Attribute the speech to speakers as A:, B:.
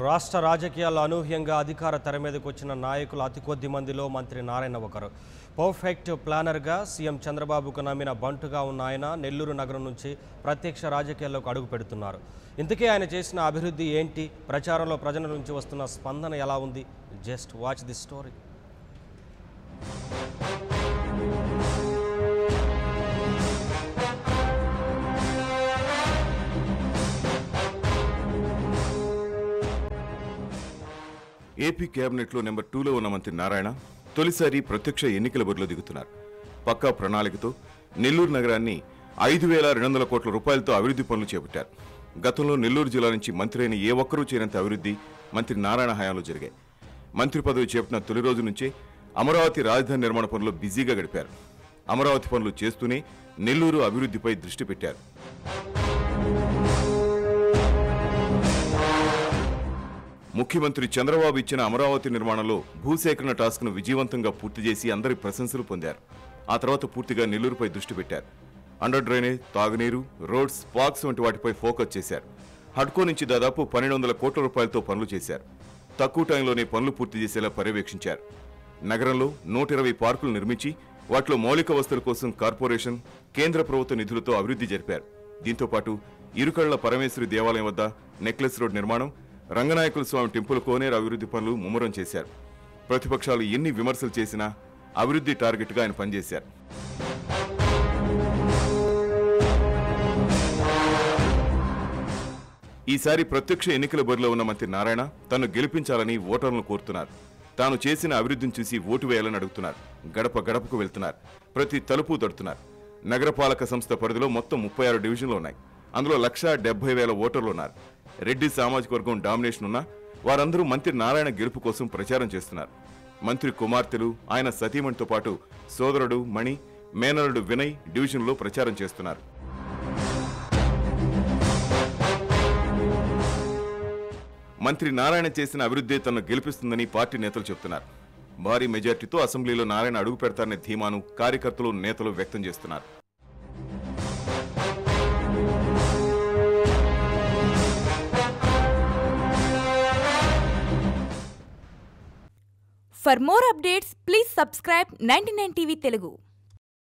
A: రాష్ట్ర రాజకీయాల్లో అనూహ్యంగా అధికార తెర మీదకు వచ్చిన నాయకులు అతి కొద్ది మందిలో మంత్రి నారాయణ ఒకరు పర్ఫెక్ట్ ప్లానర్గా సీఎం చంద్రబాబుకు నమ్మిన బంటుగా ఉన్న ఆయన నెల్లూరు నగరం నుంచి ప్రత్యక్ష రాజకీయాల్లోకి అడుగు పెడుతున్నారు ఇంతకీ ఆయన చేసిన అభివృద్ధి ఏంటి ప్రచారంలో ప్రజల నుంచి వస్తున్న స్పందన ఎలా ఉంది just watch the story
B: AP కేబినెట్లో నెంబర్ టూలో ఉన్న మంత్రి నారాయణ తొలిసారి ప్రత్యక్ష ఎన్నికల బరిలో దిగుతున్నారు పక్కా ప్రణాళికతో నెల్లూరు నగరాన్ని ఐదు వేల రెండు వందల కోట్ల రూపాయలతో అభివృద్ధి పనులు చేపట్టారు గతంలో నెల్లూరు జిల్లా నుంచి మంత్రి అయిన ఏ ఒక్కరూ చేయనంత అభివృద్ధి మంత్రి నారాయణ హయాంలో జరిగాయి మంత్రి పదవి చేపట్టిన తొలి రోజు నుంచే అమరావతి రాజధాని నిర్మాణ పనులు బిజీగా గడిపారు అమరావతి పనులు చేస్తూనే నెల్లూరు అభివృద్ధిపై దృష్టి పెట్టారు ముఖ్యమంత్రి చంద్రబాబు ఇచ్చిన అమరావతి నిర్మాణంలో భూసేకరణ టాస్క్ను విజయవంతంగా పూర్తి చేసి అందరి ప్రశంసలు పొందారు ఆ తర్వాత పూర్తిగా నెల్లూరుపై దృష్టి పెట్టారు అండర్ డ్రైనేజ్ తాగునీరు రోడ్స్ పార్క్స్ వంటి వాటిపై ఫోకస్ చేశారు హడ్కో నుంచి దాదాపు పన్నెండు వందల కోట్ల రూపాయలతో పనులు చేశారు తక్కువ టైంలోనే పనులు పూర్తి చేసేలా పర్యవేక్షించారు నగరంలో నూట ఇరవై పార్కులు నిర్మించి వాటిలో మౌలిక వసతుల కోసం కార్పొరేషన్ కేంద్ర ప్రభుత్వ నిధులతో అభివృద్ధి జరిపారు దీంతో పాటు ఇరుకళ్ల పరమేశ్వరి దేవాలయం వద్ద నెక్లెస్ రోడ్ నిర్మాణం రంగనాయకుల స్వామి టెంపుల్ కోనేరు అభివృద్ధి పనులు ముమ్మరం చేశారు ప్రతిపక్షాలు ఎన్ని విమర్శలు చేసినా అభివృద్ధి టార్గెట్గా ఆయన పనిచేశారు ఈసారి ప్రత్యక్ష ఎన్నికల బరిలో ఉన్న మంత్రి నారాయణ తను గెలిపించాలని ఓటర్లను కోరుతున్నారు తాను చేసిన అభివృద్ధిని చూసి ఓటు వేయాలని అడుగుతున్నారు గడప గడపకు వెళ్తున్నారు ప్రతి తలుపు తడుతున్నారు నగరపాలక సంస్థ పరిధిలో మొత్తం ముప్పై ఆరు డివిజన్లు ఉన్నాయి అందులో లక్షా డెబ్బై వేల ఓటర్లు ఉన్నారు రెడ్డి సామాజిక వర్గం డామినేషన్ ఉన్నా వారందరూ మంత్రి నారాయణ గెలుపు కోసం ప్రచారం చేస్తున్నారు మంత్రి కుమార్తెలు ఆయన సతీమణితో పాటు సోదరుడు మణి మేనరుడు వినయ్ డివిజన్లో ప్రచారం చేస్తున్నారు మంత్రి నారాయణ చేసిన అభివృద్ధి తనను గెలిపిస్తుందని పార్టీ నేతలు చెబుతున్నారు భారీ మెజార్టీతో అసెంబ్లీలో నారాయణ అడుగు పెడతారనే ధీమాను కార్యకర్తలు నేతలు వ్యక్తం చేస్తున్నారు
C: For more updates, please subscribe 99 TV Telugu.